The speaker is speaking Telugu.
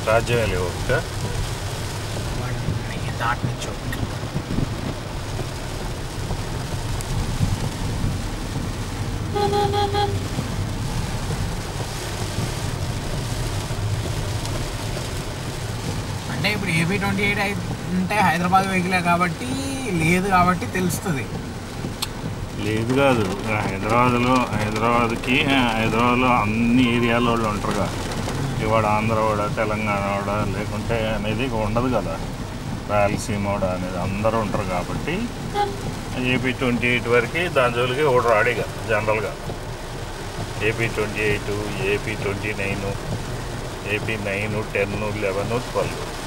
రాజ్యం వెళ్ళి ఒకట వాడిని దాటించు అంటే ఇప్పుడు ఏపీ ట్వంటీ ఎయిట్ అంటే హైదరాబాద్ వెహికలే కాబట్టి లేదు కాబట్టి తెలుస్తుంది లేదు కాదు హైదరాబాద్లో హైదరాబాద్కి హైదరాబాద్లో అన్ని ఏరియాల వాళ్ళు ఉంటారు కదా ఇవాడు ఆంధ్ర వాడ తెలంగాణ వాడ లేకుంటే అనేది ఉండదు కదా రాయలసీమ వాడ అనేది అందరూ ఉంటారు కాబట్టి ఏపీ ట్వంటీ ఎయిట్ వరకు దాని జోలికి ఒకటి రాడిగా జనరల్గా AP twenty eight AP twenty nine AP nine ten eleven twelve